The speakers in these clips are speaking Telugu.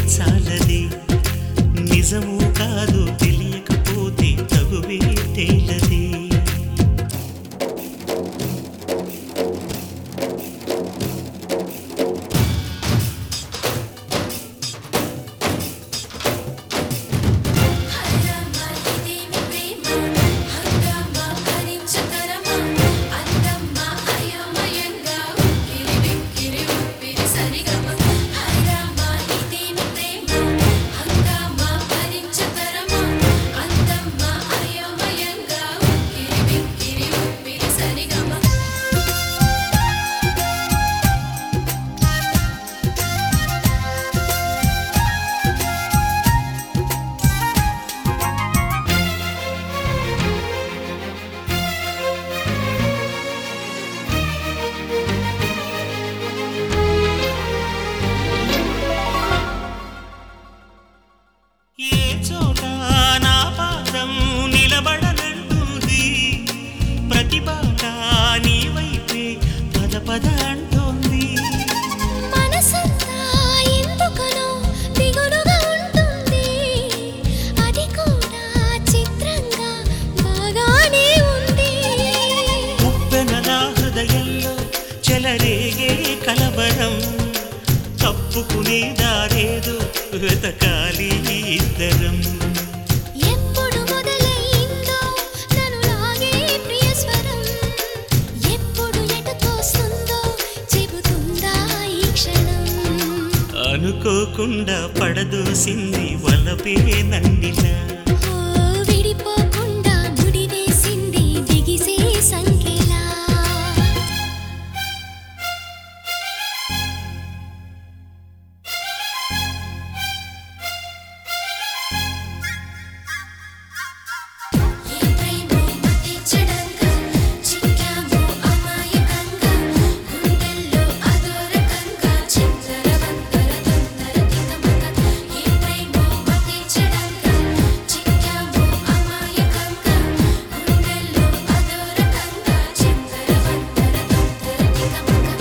చాలది నిజము కాదు తెలియకపోతే తగువే తేలది హరమ ఇదేమి ప్రేమ హంగమ భరించతరమ అందమ్మ అయోమయంగా ఉక్కిరి బిక్కిరి ఉప్పిరి సరిగమ హరమ ఇదేమి ప్రేమ హంగమ భరించతరమ అందమ్మ అయోమయంగా ఉక్కిరి బిక్కిరి ఉప్పిరి సరిగమ ఏ చోట నా పాదం నిలబడనంటుంది ప్రతి బాట నీ వైపే పద పద అంటోంది మనసంతా ఎందుకనో దిగులుగా ఉంటుంది అది కూడా చిత్రంగా బాగానే ఉంది ఉప్పెన నా హృదయంలో చెలరేగే కలవరం తప్పుకునే దారేదో వెతకాలి ఇద్దరం ఎప్పుడు మొదలైందో నన్ను లాగే ప్రియస్వరం ఎప్పుడు ఎటు తోస్తుందో చెబుతుందా ఈ క్షణం అనుకోకుండా పడదోసింది వలపే నన్నిలా ఓ విడిపోకుండా ముడివేసింది దిగిసే సంఖ్యలా ఏ ప్రేమో మతించడంగా చిక్కామో అమాయకంగా గుండెల్లో అదోరకంగా చిందరవందర తొందర తికమక ఏ ప్రేమో మతించడంగా చిక్కామో అమాయకంగా గుండెల్లో అదోరకంగా చిందరవందర తొందర తికమక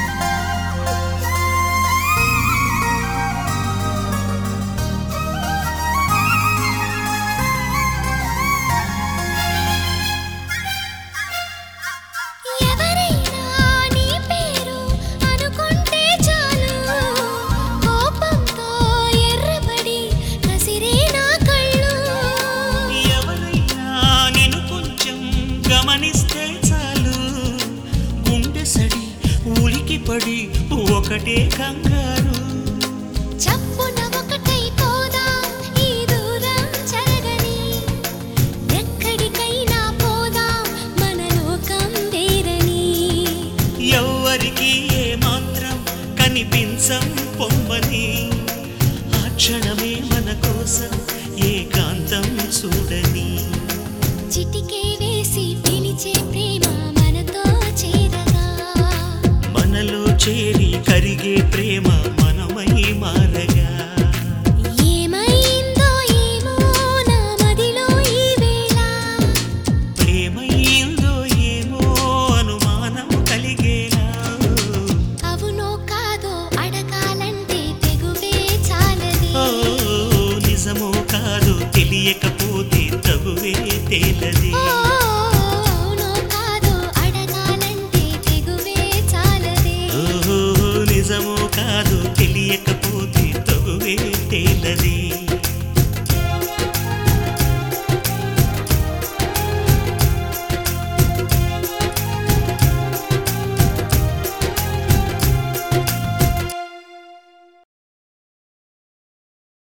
ఎవరైనా నీ పేరు అనుకుంటే చాలు కోపంతో ఎర్రబడి కసిరే నా కళ్ళు ఎవరైనా నిన్ను కొంచెం గమనిస్తే చాలు గుండె సడి ఉలికి పడి ఒకటే కంగారు చప్పున ఒకటై పోదాం ఈ దూరం చెరగని ఎక్కడికైనా పోదాం మన లోకం వేరని ఎవ్వరికి ఏ మాత్రం కనిపించం పొమ్మని ఆ క్షణమే మన కోసం ఏకాంతం చూడని చిటికే వేసి పిలిచే ప్రేమ మనతో చేరగా మనలో చేరి కరిగే ప్రేమ మనమై మారగా ఏమైందో ఏమో నా మదిలో ఈ వేళ ప్రేమయిందో ఏమో అనుమానం కలిగేలా అవునో కాదో అడగాలంటే తెగువే చాలది ఓ నిజమో కాదు తెలియకపోతే తగువే తేలది ఓ